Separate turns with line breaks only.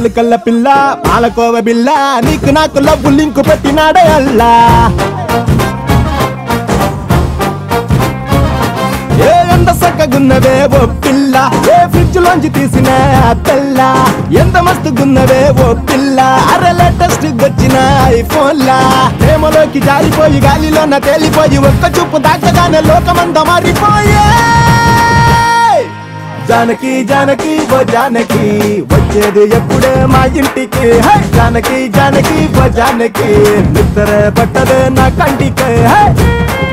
పాలు కల్ల పిల్ల పాలకోవ బిల్ల నీకు నాకు లవ్వు లింకు పెట్టినాడే అల్లా ఏ ఎంత సక్కగున్నవే ఓ పిల్ల ఏ ఫ్రిడ్జ్ లోంచి తీసిన ఆ పిల్ల ఎంత మస్తుగున్నవే ఓ పిల్ల అరే లేటెస్ట్ వచ్చిన ఐఫోన్ లా ప్రేమలోకి జారిపోయి గాలిలోన తేలిపోయి ఒక్క చూపు దాకగానే లోకమంతా మారిపోయే జానకి జానకి ఓ జానకి వచ్చేది ఎప్పుడే మా ఇంటికి హే! జానకి జానకి ఓ జానకి నిద్ర పట్టదే నా కంటికి హే!